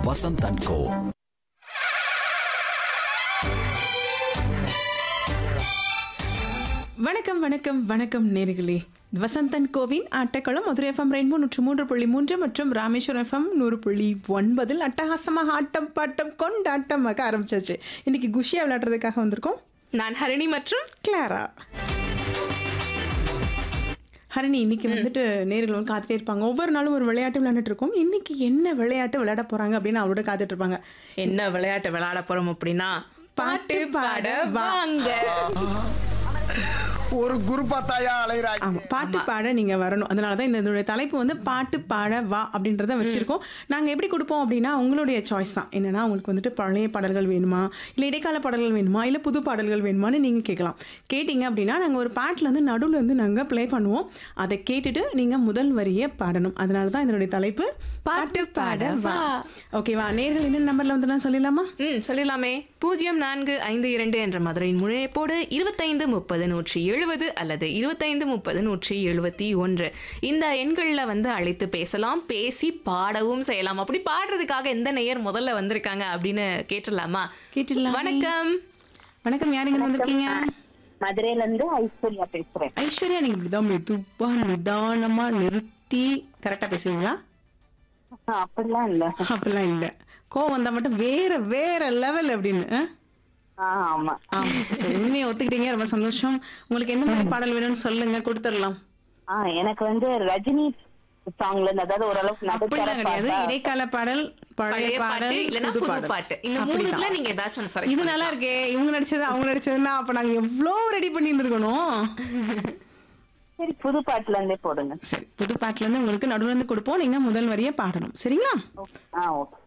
Vasanth and கோ வணக்கம் வணக்கம் வணக்கம் நேர்களே வசந்தன் கோவின் ஆட்டக்களம் மதுரை எஃப்எம் ரெயின்போ நூற்று மூன்று புள்ளி மூன்று மற்றும் ராமேஸ்வரம் எஃப்எம் நூறு புள்ளி ஒன்பதில் அட்டகாசமாக ஆட்டம் பாட்டம் கொண்டாட்டமாக ஆரம்பிச்சாச்சு இன்னைக்கு குஷியா விளையாடுறதுக்காக வந்திருக்கோம் நான் ஹரிணி மற்றும் கிளாரா ஹரணி இன்னைக்கு வந்துட்டு நேர்கள் வந்து காத்துட்டே இருப்பாங்க ஒவ்வொரு நாளும் ஒரு விளையாட்டு விளையாண்டுட்டு இருக்கோம் இன்னைக்கு என்ன விளையாட்டு விளையாட போறாங்க அப்படின்னு அவரோட காத்துட்டு இருப்பாங்க என்ன விளையாட்டு விளையாட போறோம் அப்படின்னா பாட்டு பாட வாங்க ஒரு குரூப்பா தாயா அலைகிறாங்க ஆமா பாட்டு பாட நீங்க வரணும் அதனால தான் இந்த இதோட தலைப்பு வந்து பாட்டு பாட வா அப்படின்றத வச்சிருக்கோம் நாங்க எப்படி கொடுப்போம் அப்படின்னா உங்களுடைய சாய்ஸ் தான் என்னன்னா உங்களுக்கு வந்துட்டு பழைய பாடல்கள் வேணுமா இல்ல இடைக்கால பாடல்கள் வேணுமா இல்ல புது பாடல்கள் வேணுமான்னு நீங்க கேட்கலாம் கேட்டீங்க அப்படின்னா நாங்க ஒரு பாட்டுல இருந்து நடுவுல இருந்து நாங்க ப்ளே பண்ணுவோம் அதை கேட்டுட்டு நீங்க முதல் வரியை பாடணும் அதனால தான் இதனுடைய தலைப்பு பாட்டு பாட வா ஓகேவா நேர்கள் என்ன நம்பர்ல வந்து நான் சொல்லிடலாமா ம் சொல்லிடலாமே பூஜ்ஜியம் நான்கு ஐந்து இரண்டு என்ற மதுரையின் முனைப்போடு இருபத்தைந்து முப்பது நூற்றி எழுபது அல்லது இருபத்தைந்து முப்பது நூற்றி எழுபத்தி ஒன்று இந்த எண்களில் வந்து அழைத்து பேசலாம் பேசி பாடவும் செய்யலாம் அப்படி பாடுறதுக்காக எந்த நேயர் முதல்ல வந்திருக்காங்க அப்படின்னு கேட்டுடலாமா கேட்டுடலாமே. வணக்கம் வணக்கம் யாருங்க வந்திருக்கீங்க மதுரையில இருந்து ஐஸ்வர்யா பேசுறேன் ஐஸ்வர்யா நீங்க இப்படிதான் மெதுவா நிதானமா நிறுத்தி கரெக்டா பேசுவீங்களா அப்படிலாம் இல்ல அப்படிலாம் இல்ல கோவம் வந்தா மட்டும் வேற வேற லெவல் அப்படின்னு ஆ? ஆ, ஆமா ஆமா சரி உண்மையை ஒத்துக்கிட்டீங்க ரொம்ப சந்தோஷம் உங்களுக்கு எந்த மாதிரி பாடல் வேணும்னு சொல்லுங்க கொடுத்துடலாம் ஆ எனக்கு வந்து ரஜினி சாங்ல இருந்து அதாவது ஓரளவுக்கு அப்படிலாம் நடுத்தர கிடையாது பாட்டா- இடைக்கால பாடல் பழைய பழைய பாட்டு பாடல் இல்லைன்னா புது புது பாட்டு இந்த அப்படிதான். மூணுல நீங்க ஏதாச்சும் ஒன்று select இது நல்லா இருக்கே இவங்க நடிச்சது அவங்க நடிச்சதுன்னா அப்ப நாங்க எவ்வளவு ரெடி பண்ணி இருந்திருக்கணும் சரி புது பாட்டுல இருந்தே போடுங்க சரி புது பாட்டுல இருந்து உங்களுக்கு நடுவுல இருந்து கொடுப்போம் நீங்க முதல் வரியை பாடணும் சரிங்களா ஆ ஓகே